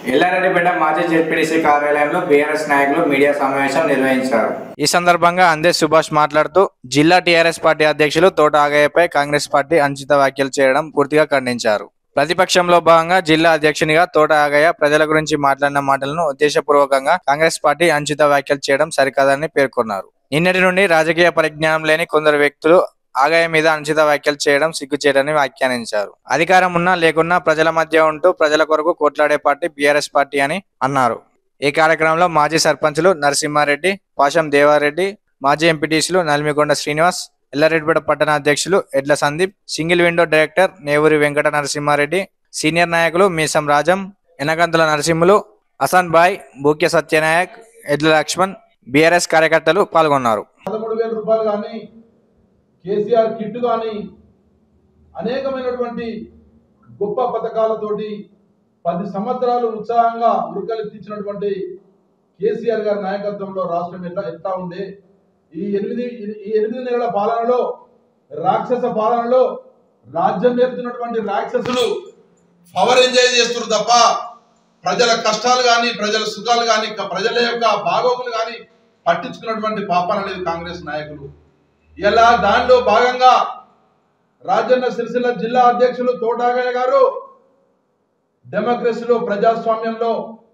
ఎల్లారెడ్డిపేట మాజీ జెడ్పీటీసీ కార్యాలయంలో బీఆర్ఎస్ నాయకులు మీడియా సమావేశం నిర్వహించారు ఈ సందర్భంగా అందే సుభాష్ మాట్లాడుతూ జిల్లా టీఆర్ఎస్ పార్టీ అధ్యక్షులు తోట ఆగయ్యపై కాంగ్రెస్ పార్టీ అనుచిత వ్యాఖ్యలు చేయడం పూర్తిగా ఖండించారు ప్రతిపక్షంలో భాగంగా జిల్లా అధ్యక్షునిగా తోట ఆగయ్య ప్రజల గురించి మాట్లాడిన మాటలను ఉద్దేశపూర్వకంగా కాంగ్రెస్ పార్టీ అనుచిత వ్యాఖ్యలు చేయడం సరికాదని పేర్కొన్నారు నిన్నటి నుండి రాజకీయ పరిజ్ఞానం లేని కొందరు వ్యక్తులు ఆగయ మీద అనుచిత వ్యాఖ్యలు చేయడం సిగ్గుచేటని వ్యాఖ్యానించారు అధికారం ఉన్నా లేకున్నా ప్రజల మధ్య ఉంటూ ప్రజల కొరకు కొట్లాడే పార్టీ బీఆర్ఎస్ పార్టీ అని అన్నారు ఈ కార్యక్రమంలో మాజీ సర్పంచులు నరసింహారెడ్డి పాషం దేవారెడ్డి మాజీ ఎంపీటీసీలు నల్మిగొండ శ్రీనివాస్ ఎల్లారెడ్డిపేట పట్టణ అధ్యక్షులు Edla Sandeep single window director Nevuri Venkata Narasimhareddy senior నాయకులు మీసం రాజం ఎనగంతుల నరసింహులు హసన్ బాయ్ బూక్య సత్యనాయక్ ఎడ్ల లక్ష్మణ్ బీఆర్ఎస్ కార్యకర్తలు పాల్గొన్నారు పదమూడు వేల రూపాయలు కానీ కేసీఆర్ కిట్ కానీ అనేకమైనటువంటి గొప్ప పథకాలతోటి పది సంవత్సరాలు ఉత్సాహంగా ఉరకలెత్తించినటువంటి కేసీఆర్ గారి నాయకత్వంలో రాష్ట్రం ఎట్లా ఎట్లా ఉండే ఈ ఎనిమిది ఈ ఎనిమిది నెలల పాలనలో రాక్షస పాలనలో రాజ్యం నేర్పుతున్నటువంటి రాక్షసులు పవర్ ఎంజాయ్ చేస్తున్నారు తప్ప ప్రజల కష్టాలు కానీ ప్రజల సుఖాలు కానీ ప్రజల యొక్క బాగోగులు కానీ పట్టించుకున్నటువంటి పాపన లేదు కాంగ్రెస్ నాయకులు ఇలా దానిలో భాగంగా రాజన్న సిరిసిల్ల జిల్లా అధ్యక్షులు తోటాగయ్య గారు డెమోక్రసీలో ప్రజాస్వామ్యంలో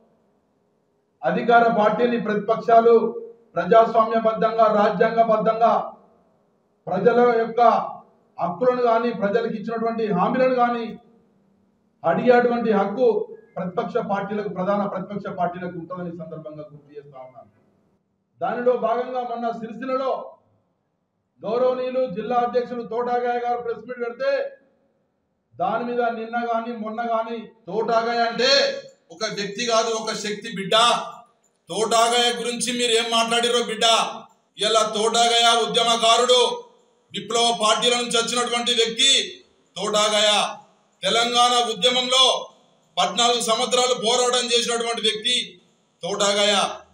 అధికార పార్టీని ప్రతిపక్షాలు ప్రజాస్వామ్యబద్ధంగా రాజ్యాంగబద్ధంగా ప్రజల యొక్క హక్కులను కానీ ప్రజలకు ఇచ్చినటువంటి హామీలను కానీ అడిగేటువంటి హక్కు ప్రతిపక్ష పార్టీలకు ప్రధాన ప్రతిపక్ష పార్టీలకు ఉంటుందని ఈ సందర్భంగా గుర్తు చేస్తా ఉన్నాను దానిలో భాగంగా మొన్న సిరిసిల్లలో గౌరవనీయులు జిల్లా అధ్యక్షులు తోటాగాయ గారు ప్రెస్ మీట్ పెడితే దాని మీద నిన్న గాని మొన్న గాని తోటాగాయ అంటే ఒక వ్యక్తి కాదు ఒక శక్తి బిడ్డ తోటాగాయ గురించి మీరు ఏం మాట్లాడిరో బిడ్డ ఇలా తోటాగాయ ఉద్యమకారుడు విప్లవ పార్టీల నుంచి వచ్చినటువంటి వ్యక్తి తోటాగాయ తెలంగాణ ఉద్యమంలో పద్నాలుగు సంవత్సరాలు పోరాటం చేసినటువంటి వ్యక్తి తోటాగాయ